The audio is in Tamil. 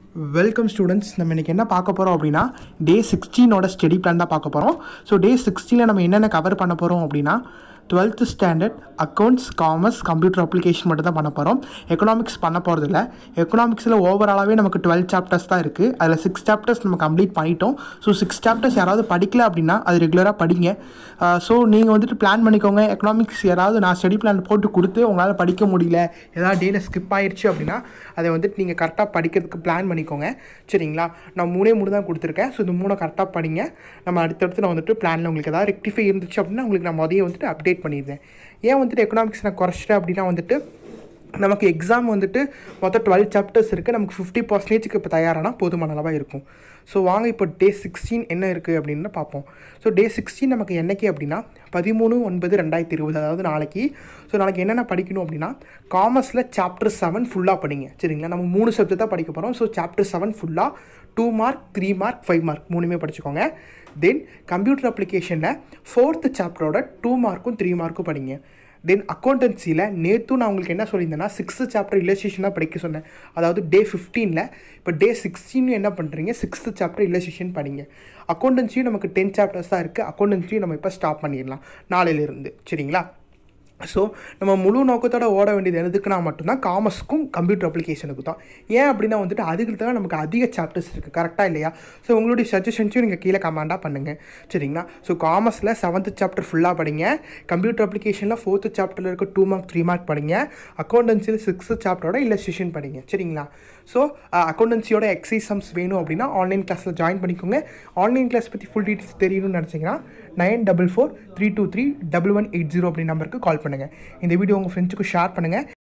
வெல்கம் ஸ்டூடெண்ட்ஸ் நம்ம இன்றைக்கி என்ன பார்க்க போகிறோம் அப்படின்னா டே சிக்ஸ்டீனோட ஸ்டடி பிளான் தான் பார்க்க போகிறோம் ஸோ டே சிக்ஸ்டீனில் நம்ம என்னென்ன கவர் பண்ண போகிறோம் அப்படின்னா twelfth standard accounts commerce computer application மட்டும் தான் பண்ண போகிறோம் எக்கனாமிக்ஸ் பண்ண போகிறதில்ல எக்கனாமிக்ஸில் ஓவராலாகவே நமக்கு டுவெல் சாப்டர்ஸ் தான் இருக்குது அதில் சிக்ஸ் சாப்டர்ஸ் நம்ம கம்ப்ளீட் பண்ணிட்டோம் ஸோ சிக்ஸ் சாப்டர்ஸ் யாராவது படிக்கல அப்படின்னா அது ரெகுலராக படிங்க ஸோ நீங்கள் வந்துட்டு பிளான் பண்ணிக்கோங்க எக்கனாமிக்ஸ் யாராவது நான் ஸ்டடி பிளான் போட்டு கொடுத்து உங்களால் படிக்க முடியல ஏதாவது டேயில் ஸ்கிப் ஆயிடுச்சு அப்படின்னா அதை வந்துட்டு நீங்கள் கரெக்டாக படிக்கிறதுக்கு பிளான் பண்ணிக்கோங்க சரிங்களா நான் மூணே மூணு தான் கொடுத்துருக்கேன் ஸோ இந்த மூணை கரெக்டாக படிங்க நம்ம அடுத்தடுத்து நான் வந்துட்டு பிளானில் உங்களுக்கு ஏதாவது ரெக்டிஃபை இருந்துச்சு அப்படின்னா உங்களுக்கு நான் மதியம் வந்துட்டு அப்டேட் பண்ணிடுறேன் ஏன் வந்துட்டு எக்கனாமிக்ஸ் நான் குறைச்சிட்டேன் அப்படின்னா வந்துட்டு நமக்கு எக்ஸாம் வந்துட்டு மொத்தம் டுவெல் சாப்டர்ஸ் இருக்குது நமக்கு ஃபிஃப்டி பர்சன்டேஜுக்கு இப்போ தயாரானா போதுமான அளவாக இருக்கும் ஸோ வாங்க இப்போ டே சிக்ஸ்டீன் என்ன இருக்குது அப்படின்னு பார்ப்போம் ஸோ டே சிக்ஸ்டீன் நமக்கு என்னைக்கு அப்படின்னா பதிமூணு ஒன்பது ரெண்டாயிரத்தி இருபது அதாவது நாளைக்கு ஸோ நாளைக்கு என்னென்ன படிக்கணும் அப்படின்னா காமர்ஸில் சாப்டர் செவன் ஃபுல்லாக படிங்க சரிங்களா நம்ம மூணு சப்ஜெக்ட் தான் படிக்க போகிறோம் ஸோ சாப்டர் செவன் ஃபுல்லாக two mark three mark five mark மூணுமே படிச்சுக்கோங்க தென் கம்ப்யூட்டர் அப்ளிகேஷனில் ஃபோர்த்து சாப்டரோட டூ மார்க்கும் த்ரீ மார்க்கும் படிங்க தென் அக்கௌண்டன்சியில் நேற்றும் நான் உங்களுக்கு என்ன சொல்லியிருந்தேன்னா சிக்ஸ்த்து சாப்டர் இல்லஸ்ட்ரேஷன் தான் படிக்க சொன்னேன் அதாவது டே ஃபிஃப்டீனில் இப்போ டே சிக்ஸ்டீன் என்ன பண்ணுறீங்க சிக்ஸ்த்து சாப்டர் இல்லஸ்ட்ரேஷன் படிங்க அக்கௌண்டன்சியும் நமக்கு டென் சாப்டர்ஸ் தான் இருக்குது அக்கௌண்டன்சியும் நம்ம இப்போ ஸ்டாப் பண்ணிடலாம் நாளையிலிருந்து சரிங்களா ஸோ நம்ம முழு நோக்கத்தோட ஓட வேண்டியது எதுக்குன்னா மட்டும்தான் காமர்ஸ்க்கும் கம்ப்யூட்டர் அப்ளிகேஷனுக்கு தான் ஏன் அப்படின்னா வந்துட்டு அதுக்கு தான் நமக்கு அதிக சாப்டர்ஸ் இருக்குது கரெக்டாக இல்லையா ஸோ உங்களுடைய சஜஷன்ஸையும் நீங்கள் கீழே கமெண்டாக பண்ணுங்கள் சரிங்களா ஸோ காமர்ஸில் செவன்த்து சாப்டர் ஃபுல்லாக படிங்க கம்ப்யூட்டர் அப்ளிகேஷனில் ஃபோர்த்து சாப்டரில் இருக்க டூ மார்க் த்ரீ மார்க் படிங்க அக்கௌண்டன்சியில் சிக்ஸ்த்து சாப்டரோட இல்லஸ்ட்ரேஷன் படிங்க சரிங்களா ஸோ அக்கௌண்டன்சியோட எக்ஸைசம்ஸ் வேணும் அப்படின்னா ஆன்லைன் கிளாஸில் ஜாயின் பண்ணிக்கோங்க ஆன்லைன் கிளாஸ் பற்றி ஃபுல் டீட்டெயில்ஸ் தெரியணும்னு நினச்சிங்கன்னா nine double four three two three double one eight zero அப்படி நம்பருக்கு கால் பண்ணுங்கள் இந்த வீடியோ உங்கள் ஃப்ரெண்ட்ஸுக்கு ஷேர் பண்ணுங்கள்